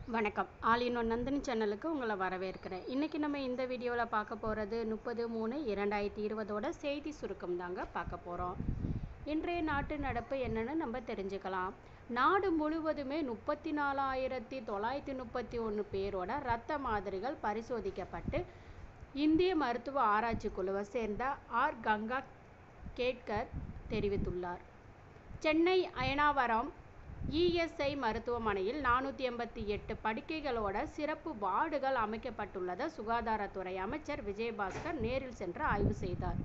வணக்கம் ஆலினோ நந்தினி சேனலுக்கு உங்களை வரவேற்கிறேன் இன்றைக்கி நம்ம இந்த வீடியோவில் பார்க்க போகிறது முப்பது மூணு இரண்டாயிரத்தி இருபதோட செய்தி சுருக்கம் தாங்க பார்க்க போகிறோம் இன்றைய நாட்டு நடப்பு என்னன்னு நம்ம தெரிஞ்சுக்கலாம் நாடு முழுவதுமே முப்பத்தி நாலாயிரத்தி தொள்ளாயிரத்தி முப்பத்தி ஒன்று பேரோட இரத்த மாதிரிகள் பரிசோதிக்கப்பட்டு இந்திய மருத்துவ ஆராய்ச்சி குழுவை சேர்ந்த ஆர் கங்கா கேட்கர் தெரிவித்துள்ளார் சென்னை அயனாவரம் இஎஸ்ஐ மருத்துவமனையில் நானூற்றி எண்பத்தி எட்டு படுக்கைகளோட சிறப்பு வார்டுகள் அமைக்கப்பட்டுள்ளதை சுகாதாரத்துறை அமைச்சர் விஜயபாஸ்கர் நேரில் சென்று ஆய்வு செய்தார்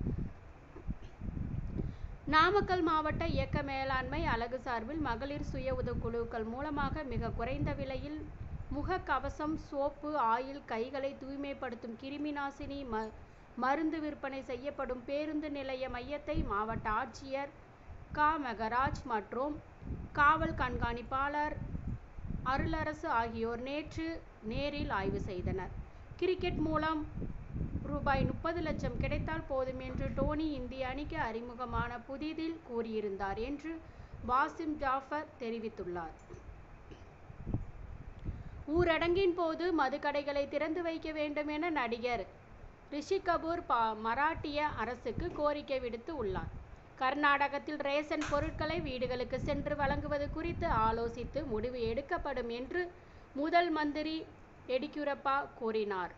நாமக்கல் மாவட்ட இயக்க மேலாண்மை அலகு சார்பில் மகளிர் சுய உதவுக்குழுக்கள் மூலமாக மிக குறைந்த விலையில் முகக்கவசம் சோப்பு ஆயில் கைகளை தூய்மைப்படுத்தும் கிருமிநாசினி ம மருந்து விற்பனை செய்யப்படும் பேருந்து நிலைய மையத்தை மாவட்ட ஆட்சியர் க மெகராஜ் மற்றும் காவல் கண்காணிப்பாளர் அருளரசு ஆகியோர் நேற்று நேரில் ஆய்வு செய்தனர் கிரிக்கெட் மூலம் ரூபாய் முப்பது லட்சம் கிடைத்தால் போதும் என்று டோனி இந்திய அணிக்கு அறிமுகமான புதிதில் கூறியிருந்தார் என்று வாசிம் ஜாஃபர் தெரிவித்துள்ளார் ஊரடங்கின் போது மதுக்கடைகளை திறந்து வைக்க வேண்டும் என நடிகர் ரிஷி கபூர் பா மராட்டிய அரசுக்கு கோரிக்கை விடுத்து உள்ளார் கர்நாடகத்தில் ரேஷன் பொருட்களை வீடுகளுக்கு சென்று வழங்குவது குறித்து ஆலோசித்து முடிவு எடுக்கப்படும் என்று முதல் மந்திரி எடியூரப்பா கூறினார்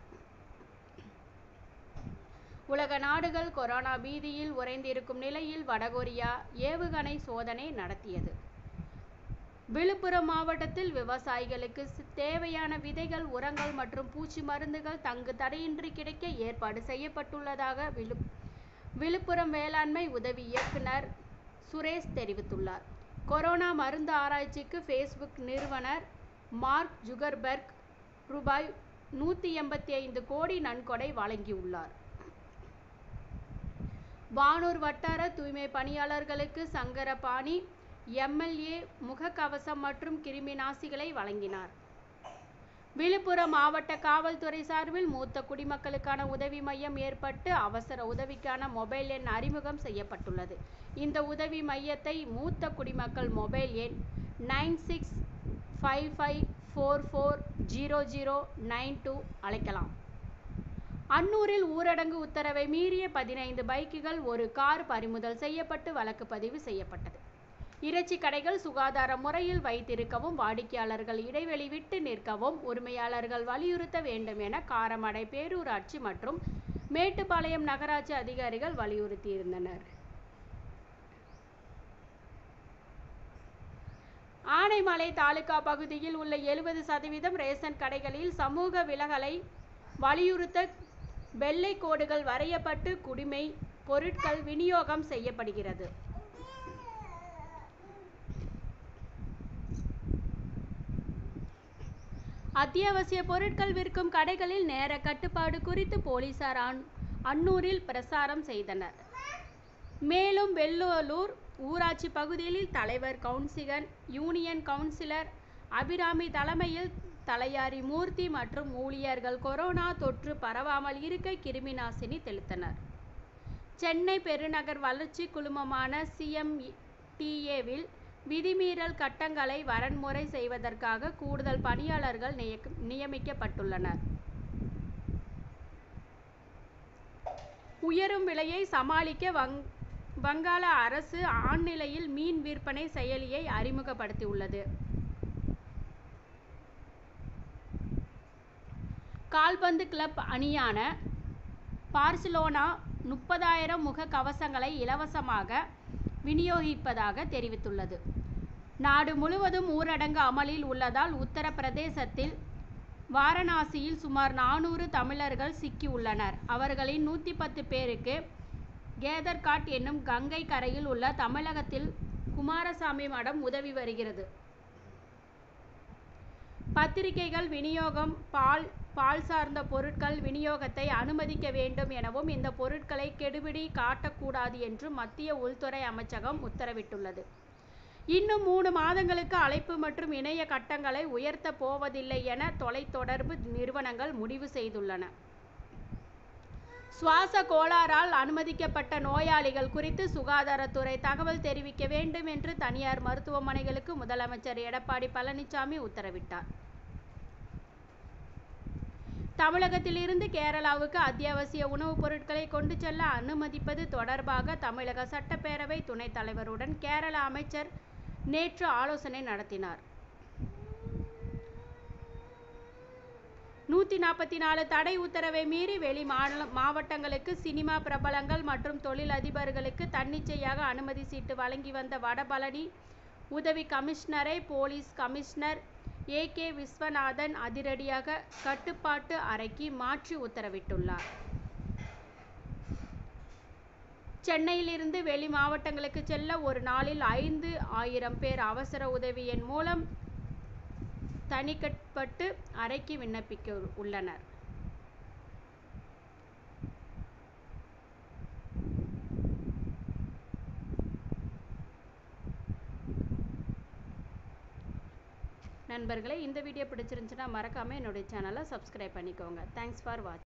உலக நாடுகள் கொரோனா பீதியில் உறைந்திருக்கும் நிலையில் வடகொரியா ஏவுகணை சோதனை நடத்தியது விழுப்புரம் மாவட்டத்தில் விவசாயிகளுக்கு தேவையான விதைகள் உரங்கள் மற்றும் பூச்சி மருந்துகள் தங்கு தடையின்றி கிடைக்க ஏற்பாடு செய்யப்பட்டுள்ளதாக விழு விழுப்புரம் வேளாண்மை உதவி இயக்குனர் சுரேஷ் தெரிவித்துள்ளார் கொரோனா மருந்து ஆராய்ச்சிக்கு ஃபேஸ்புக் நிறுவனர் மார்க் ஜுகர்பெர்க் ரூபாய் நூற்றி எண்பத்தி ஐந்து கோடி நன்கொடை வழங்கியுள்ளார் வானூர் வட்டார தூய்மை பணியாளர்களுக்கு சங்கரபாணி எம்எல்ஏ முகக்கவசம் மற்றும் கிருமி நாசிகளை வழங்கினார் விழுப்புரம் மாவட்ட காவல்துறை சார்பில் மூத்த குடிமக்களுக்கான உதவி மையம் ஏற்பட்டு அவசர உதவிக்கான மொபைல் எண் அறிமுகம் செய்யப்பட்டுள்ளது இந்த உதவி மையத்தை மூத்த குடிமக்கள் மொபைல் எண் nine six five five four four zero zero nine two அழைக்கலாம் அன்னூரில் ஊரடங்கு உத்தரவை மீறிய பதினைந்து பைக்குகள் ஒரு கார் பறிமுதல் செய்யப்பட்டு வழக்கு பதிவு செய்யப்பட்டது இறைச்சி கடைகள் சுகாதார முறையில் வைத்திருக்கவும் வாடிக்கையாளர்கள் இடைவெளி விட்டு நிற்கவும் உரிமையாளர்கள் வலியுறுத்த வேண்டும் என காரமடை பேரூராட்சி மற்றும் மேட்டுப்பாளையம் நகராட்சி அதிகாரிகள் வலியுறுத்தியிருந்தனர் ஆனைமலை தாலுகா பகுதியில் உள்ள எழுபது சதவீதம் ரேஷன் கடைகளில் சமூக விலகலை வலியுறுத்த வெள்ளை கோடுகள் வரையப்பட்டு குடிமை பொருட்கள் விநியோகம் செய்யப்படுகிறது அத்தியாவசிய பொருட்கள் விற்கும் கடைகளில் நேர கட்டுப்பாடு குறித்து போலீசார் அன்னூரில் பிரசாரம் செய்தனர் மேலும் வெள்ளலூர் ஊராட்சி பகுதியில் தலைவர் கவுன்சிலர் யூனியன் கவுன்சிலர் அபிராமி தலைமையில் தலையாரி மூர்த்தி மற்றும் ஊழியர்கள் கொரோனா தொற்று பரவாமல் இருக்க கிருமி நாசினி தெளித்தனர் சென்னை பெருநகர் வளர்ச்சி குழுமமான சிஎம்டிஏவில் விதிமீறல் கட்டங்களை வரன்முறை செய்வதற்காக கூடுதல் பணியாளர்கள் நியமிக்கப்பட்டுள்ளனர் உயரும் விலையை சமாளிக்க வங் வங்காள அரசு ஆண்நிலையில் மீன் விற்பனை செயலியை அறிமுகப்படுத்தியுள்ளது கால்பந்து கிளப் அணியான பார்சிலோனா முப்பதாயிரம் முக கவசங்களை இலவசமாக விநியோகிப்பதாக தெரிவித்துள்ளது நாடு முழுவதும் ஊரடங்கு அமலில் உள்ளதால் உத்தரப்பிரதேசத்தில் வாரணாசியில் சுமார் நானூறு தமிழர்கள் சிக்கியுள்ளனர் அவர்களின் நூற்றி பத்து பேருக்கு கேதர்காட் என்னும் கங்கை கரையில் உள்ள தமிழகத்தில் குமாரசாமி மடம் உதவி வருகிறது பத்திரிகைகள் விநியோகம் பால் பால் சார்ந்த பொருட்கள் விநியோகத்தை அனுமதிக்க வேண்டும் எனவும் இந்த பொருட்களை கெடுபிடி காட்டக்கூடாது என்றும் மத்திய உள்துறை அமைச்சகம் உத்தரவிட்டுள்ளது இன்னும் மூணு மாதங்களுக்கு அழைப்பு மற்றும் இணைய கட்டங்களை உயர்த்த போவதில்லை என தொலைத்தொடர்பு நிறுவனங்கள் முடிவு செய்துள்ளன சுவாச கோளாறால் அனுமதிக்கப்பட்ட நோயாளிகள் குறித்து சுகாதாரத்துறை தகவல் தெரிவிக்க வேண்டும் என்று தனியார் மருத்துவமனைகளுக்கு முதலமைச்சர் எடப்பாடி பழனிசாமி உத்தரவிட்டார் தமிழகத்திலிருந்து கேரளாவுக்கு அத்தியாவசிய உணவுப் பொருட்களை கொண்டு செல்ல அனுமதிப்பது தொடர்பாக தமிழக சட்டப்பேரவை துணைத் தலைவருடன் கேரள அமைச்சர் நேற்று ஆலோசனை நடத்தினார் நூற்றி நாற்பத்தி நாலு தடை உத்தரவை மீறி வெளி மாநில மாவட்டங்களுக்கு சினிமா பிரபலங்கள் மற்றும் தொழில் அதிபர்களுக்கு தன்னிச்சையாக அனுமதி சீட்டு வழங்கி வந்த வடபழனி உதவி கமிஷனரை police commissioner A K Viswanathan அதிரடியாக கட்டுப்பாட்டு அறைக்கு மாற்றி உத்தரவிட்டுள்ளார் சென்னையிலிருந்து வெளி மாவட்டங்களுக்கு செல்ல ஒரு நாளில் ஐந்து ஆயிரம் பேர் அவசர உதவி எண் மூலம் தணிக்கப்பட்டு அறைக்கு விண்ணப்பிக்க உள்ளனர் நண்பர்களே இந்த வீடியோ பிடிச்சிருந்துச்சுன்னா மறக்காமல் என்னுடைய சேனலை சப்ஸ்கிரைப் பண்ணிக்கோங்க தேங்க்ஸ் ஃபார் வாட்ச்